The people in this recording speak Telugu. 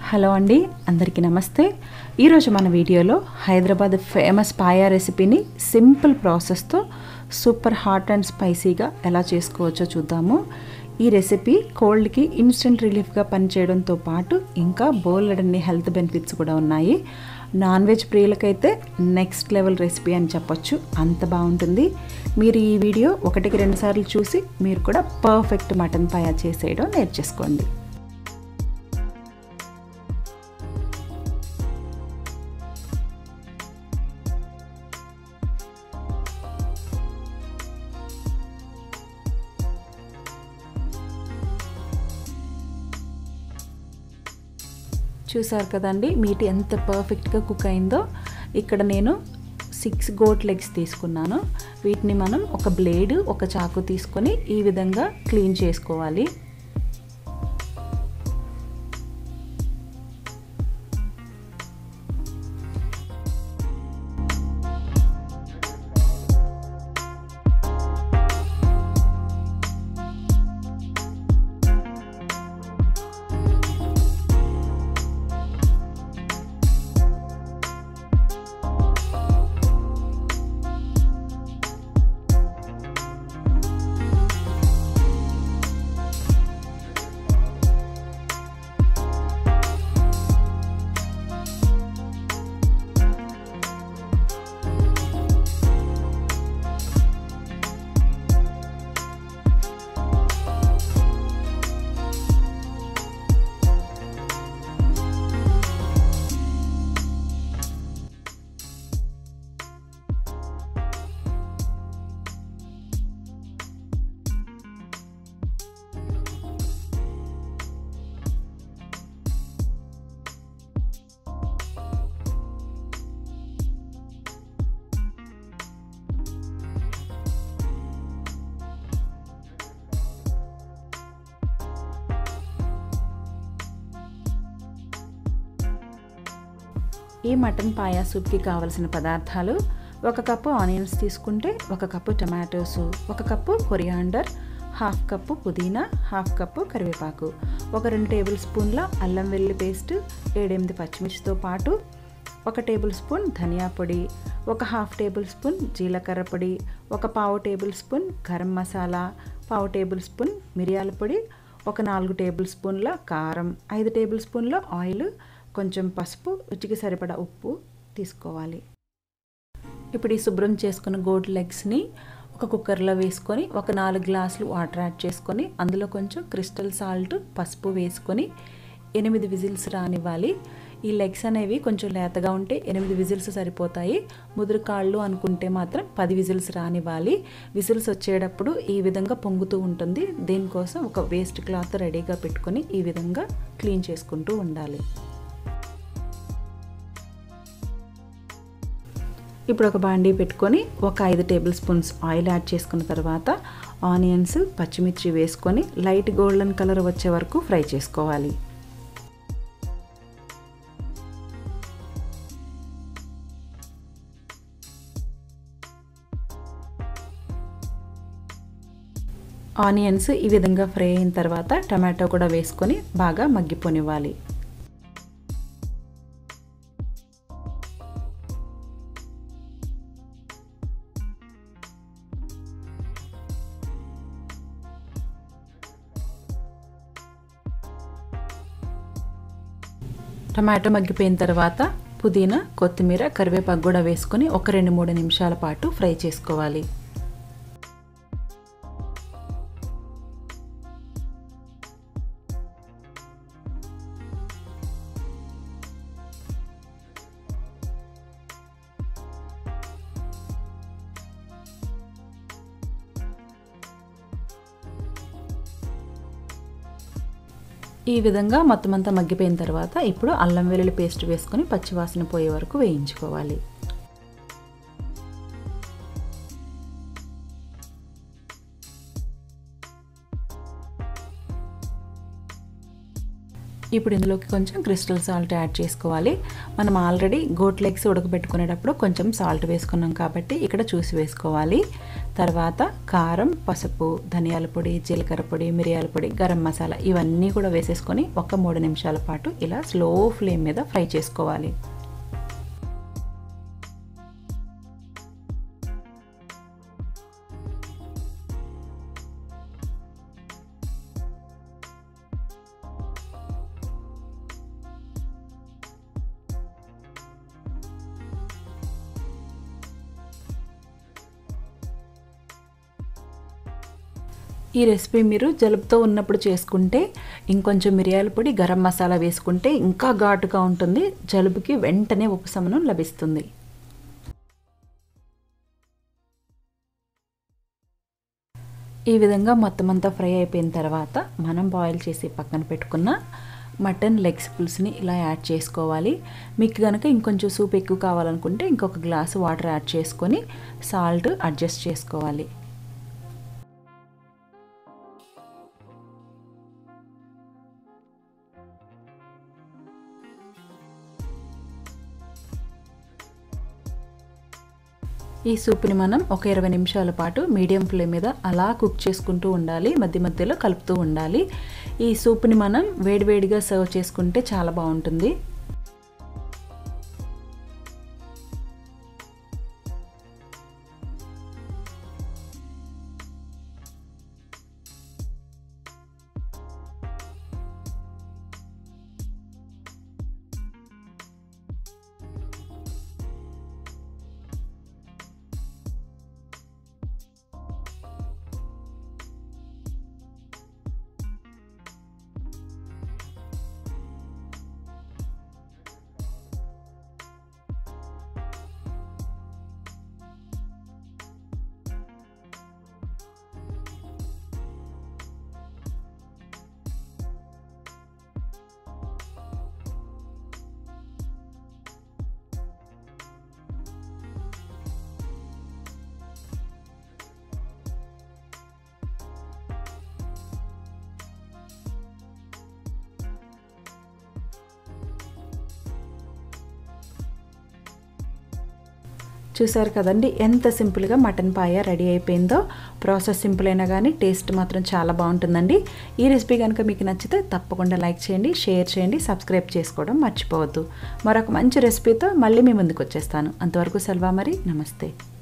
హలో అండి అందరికీ నమస్తే ఈరోజు మన వీడియోలో హైదరాబాద్ ఫేమస్ పాయా రెసిపీని సింపుల్ ప్రాసెస్తో సూపర్ హాట్ అండ్ స్పైసీగా ఎలా చేసుకోవచ్చో చూద్దాము ఈ రెసిపీ కోల్డ్కి ఇన్స్టెంట్ రిలీఫ్గా పనిచేయడంతో పాటు ఇంకా బోలెడన్ని హెల్త్ బెనిఫిట్స్ కూడా ఉన్నాయి నాన్ వెజ్ ప్రియులకైతే నెక్స్ట్ లెవెల్ రెసిపీ అని చెప్పొచ్చు అంత బాగుంటుంది మీరు ఈ వీడియో ఒకటికి రెండు సార్లు చూసి మీరు కూడా పర్ఫెక్ట్ మటన్ పాయా చేసేయడం నేర్చేసుకోండి చూసారు కదండి మీట్ ఎంత పర్ఫెక్ట్గా కుక్ అయిందో ఇక్కడ నేను సిక్స్ గోట్ లెగ్స్ తీసుకున్నాను వీటిని మనం ఒక బ్లేడ్ ఒక చాకు తీసుకొని ఈ విధంగా క్లీన్ చేసుకోవాలి ఈ మటన్ పాయా సూప్కి కావలసిన పదార్థాలు ఒక కప్పు ఆనియన్స్ తీసుకుంటే ఒక కప్పు టమాటోస్ ఒక కప్పు కొరియాండర్ హాఫ్ కప్పు పుదీనా హాఫ్ కప్పు కరివేపాకు ఒక రెండు టేబుల్ స్పూన్ల అల్లం వెల్లి పేస్ట్ ఏడెనిమిది పచ్చిమిర్చితో పాటు ఒక టేబుల్ స్పూన్ ధనియా పొడి ఒక హాఫ్ టేబుల్ స్పూన్ జీలకర్ర పొడి ఒక పావు టేబుల్ స్పూన్ గరం మసాలా పావు టేబుల్ స్పూన్ మిరియాల పొడి ఒక నాలుగు టేబుల్ స్పూన్ల కారం ఐదు టేబుల్ స్పూన్ల ఆయిల్ కొంచెం పసుపు రుచికి సరిపడా ఉప్పు తీసుకోవాలి ఇప్పుడు ఈ శుభ్రం చేసుకున్న గోడ్ లెగ్స్ని ఒక కుక్కర్లో వేసుకొని ఒక నాలుగు గ్లాసులు వాటర్ యాడ్ చేసుకొని అందులో కొంచెం క్రిస్టల్ సాల్ట్ పసుపు వేసుకొని ఎనిమిది విజిల్స్ రానివ్వాలి ఈ లెగ్స్ అనేవి కొంచెం లేతగా ఉంటే ఎనిమిది విజిల్స్ సరిపోతాయి ముదురు కాళ్ళు అనుకుంటే మాత్రం పది విజిల్స్ రానివ్వాలి విజిల్స్ వచ్చేటప్పుడు ఈ విధంగా పొంగుతూ ఉంటుంది దీనికోసం ఒక వేస్ట్ క్లాత్ రెడీగా పెట్టుకొని ఈ విధంగా క్లీన్ చేసుకుంటూ ఉండాలి ఇప్పుడు ఒక బాండీ పెట్టుకొని ఒక ఐదు టేబుల్ స్పూన్స్ ఆయిల్ యాడ్ చేసుకున్న తర్వాత ఆనియన్స్ పచ్చిమిర్చి వేసుకొని లైట్ గోల్డెన్ కలర్ వచ్చే వరకు ఫ్రై చేసుకోవాలి ఆనియన్స్ ఈ విధంగా ఫ్రై అయిన తర్వాత టమాటో కూడా వేసుకొని బాగా మగ్గిపోనివ్వాలి టమాటో మగ్గిపోయిన తర్వాత పుదీనా కొత్తిమీర కరివేపాకు కూడా వేసుకొని ఒక రెండు మూడు నిమిషాల పాటు ఫ్రై చేసుకోవాలి ఈ విధంగా మొత్తం అంతా మగ్గిపోయిన తర్వాత ఇప్పుడు అల్లం వెల్లుల్లి పేస్ట్ వేసుకొని పచ్చివాసన పోయే వరకు వేయించుకోవాలి ఇప్పుడు ఇందులోకి కొంచెం క్రిస్టల్ సాల్ట్ యాడ్ చేసుకోవాలి మనం ఆల్రెడీ గోట్ లెగ్స్ ఉడకబెట్టుకునేటప్పుడు కొంచెం సాల్ట్ వేసుకున్నాం కాబట్టి ఇక్కడ చూసి వేసుకోవాలి తర్వాత కారం పసుపు ధనియాల పొడి జీలకర్ర పొడి మిరియాల పొడి గరం మసాలా ఇవన్నీ కూడా వేసేసుకొని ఒక మూడు నిమిషాల పాటు ఇలా స్లో ఫ్లేమ్ మీద ఫ్రై చేసుకోవాలి ఈ రెసిపీ మీరు జలుబుతో ఉన్నప్పుడు చేసుకుంటే ఇంకొంచెం మిరియాల పొడి గరం మసాలా వేసుకుంటే ఇంకా ఘాటుగా ఉంటుంది జలుబుకి వెంటనే ఉపశమనం లభిస్తుంది ఈ విధంగా మొత్తం అంతా ఫ్రై అయిపోయిన తర్వాత మనం బాయిల్ చేసి పక్కన పెట్టుకున్న మటన్ లెగ్స్ పులుసుని ఇలా యాడ్ చేసుకోవాలి మీకు కనుక ఇంకొంచెం సూప్ ఎక్కువ కావాలనుకుంటే ఇంకొక గ్లాసు వాటర్ యాడ్ చేసుకొని సాల్ట్ అడ్జస్ట్ చేసుకోవాలి ఈ సూప్ని మనం ఒక ఇరవై నిమిషాల పాటు మీడియం ఫ్లేమ్ మీద అలా కుక్ చేసుకుంటూ ఉండాలి మధ్య మధ్యలో కలుపుతూ ఉండాలి ఈ సూప్ని మనం వేడివేడిగా సర్వ్ చేసుకుంటే చాలా బాగుంటుంది చూసారు కదండి ఎంత సింపుల్గా మటన్ పాయ రెడీ అయిపోయిందో ప్రాసెస్ సింపుల్ అయినా కానీ టేస్ట్ మాత్రం చాలా బాగుంటుందండి ఈ రెసిపీ కనుక మీకు నచ్చితే తప్పకుండా లైక్ చేయండి షేర్ చేయండి సబ్స్క్రైబ్ చేసుకోవడం మర్చిపోవద్దు మరొక మంచి రెసిపీతో మళ్ళీ మీ ముందుకు వచ్చేస్తాను అంతవరకు సెలవా మరి నమస్తే